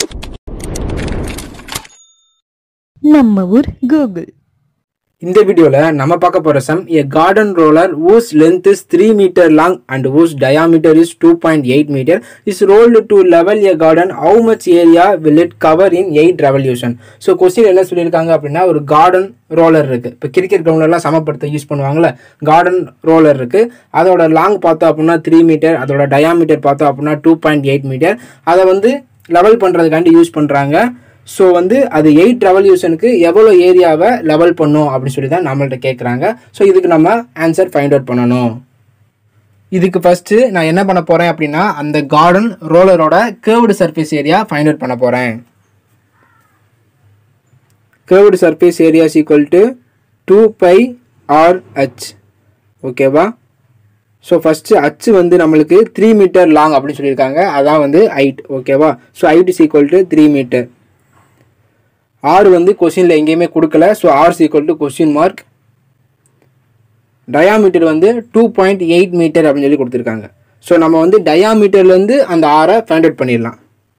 நம்ம ஊர் கூகுள் இந்த வீடியோவில் நம்ம பார்க்க போகிற sum a garden roller whose length is 3 meter long and whose diameter is 2.8 meter is rolled to level a garden how much area will it cover in 8 revolution so question என்ன சொல்லியிருக்காங்க அப்படின்னா ஒரு garden roller இருக்குது இப்போ cricket கிரவுண்ட்லாம் சமப்படுத்த use பண்ணுவாங்கல்ல garden roller இருக்குது அதோட லாங் பார்த்தோம் அப்படின்னா த்ரீ மீட்டர் அதோட டயாமீட்டர் பார்த்தோம் அப்படின்னா டூ பாயிண்ட் எயிட் மீட்டர் அதை வந்து லெவல் பண்ணுறதுக்காண்டி யூஸ் பண்ணுறாங்க ஸோ வந்து அது எயிட் ரெவல்யூஷனுக்கு எவ்வளோ ஏரியாவை லெவல் பண்ணும் அப்படின்னு சொல்லி தான் நம்மள்ட்ட கேட்குறாங்க ஸோ இதுக்கு நம்ம ஆன்சர் ஃபைண்ட் அவுட் பண்ணணும் இதுக்கு ஃபஸ்ட்டு நான் என்ன பண்ண போகிறேன் அப்படின்னா அந்த கார்டன் ரோலரோட curved surface area find out பண்ண போகிறேன் curved surface area equal to two pi R H ஓகேவா ஸோ ஃபஸ்ட்டு அச்சு வந்து நம்மளுக்கு த்ரீ மீட்டர் லாங் அப்படின்னு சொல்லியிருக்காங்க அதான் வந்து ஹைட் ஓகேவா so height is equal to three meter R வந்து கொஷினில் எங்கேயுமே கொடுக்கல so R equal to question mark diameter வந்து டூ பாயிண்ட் எயிட் மீட்டர் அப்படின்னு சொல்லி கொடுத்துருக்காங்க ஸோ நம்ம வந்து டயாமீட்டர்லேருந்து அந்த ஆரை ஃபைண்ட் அவுட் பண்ணிடலாம்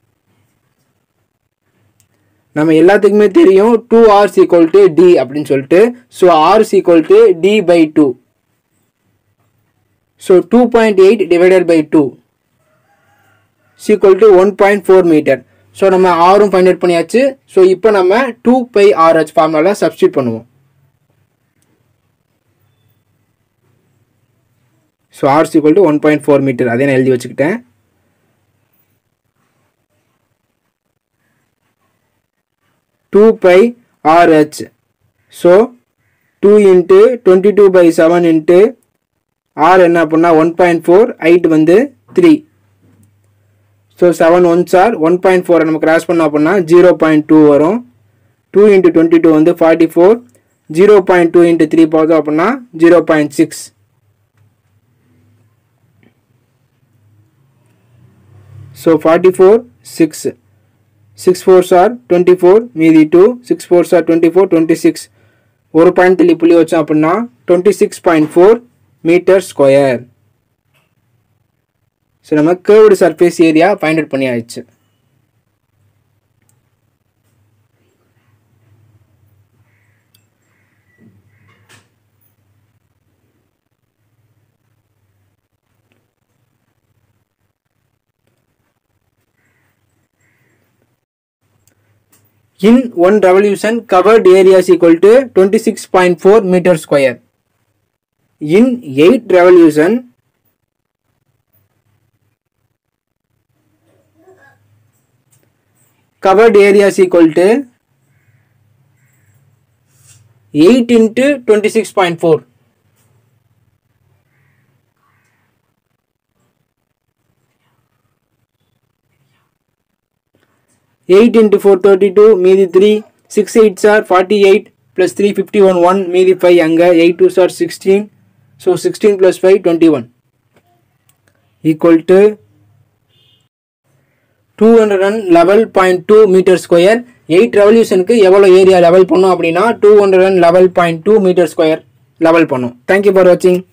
நம்ம எல்லாத்துக்குமே தெரியும் two R's equal to D அப்படின்னு சொல்லிட்டு so R's equal to D by two so two point eight divided by two equal to one point four meter so நம்ம ஆரும் ஃபைண்ட் அவுட் பண்ணியாச்சு ஸோ இப்போ நம்ம டூ பை ஆர்ஹெச் ஃபார்முலாவில் substitute பண்ணுவோம் so R's equal to one point four meter அதே நான் எழுதி வச்சுக்கிட்டேன் two pi RH so two into twenty two by seven into R என்ன அப்படின்னா ஒன் பாயிண்ட் ஃபோர் ஹைட் வந்து three so seven ones are one point ஃபோரை நம்ம cross பண்ணோம் அப்படின்னா ஜீரோ பாயிண்ட் டூ வரும் டூ இன்ட்டு டுவெண்ட்டி டூ வந்து forty four zero point two into three பார்த்தோம் அப்படின்னா zero point six so forty four six six fours are twenty four மீதி two six fours are twenty four twenty six ஒரு point தள்ளி புள்ளி வச்சோம் அப்படின்னா twenty six point four meter square so நம்ம curved surface area find out பண்ணி ஆயிடுச்சு In one revolution, covered area is equal to 26.4 meter square. In 8 revolution, covered area is equal to 8 into 26.4 8 into 432 மீதி 3 6 8s are 48 plus 3 51 1 மீதி 5 அங்க 8 2s are 16 so 16 plus 5 21 equal to 211.2 meter square eight ரெவல்யூஷனுக்கு எவ்வளோ area level பண்ணும் அப்படின்னா two hundred and eleven point two meter square level பண்ணும் thank you for வாட்சிங்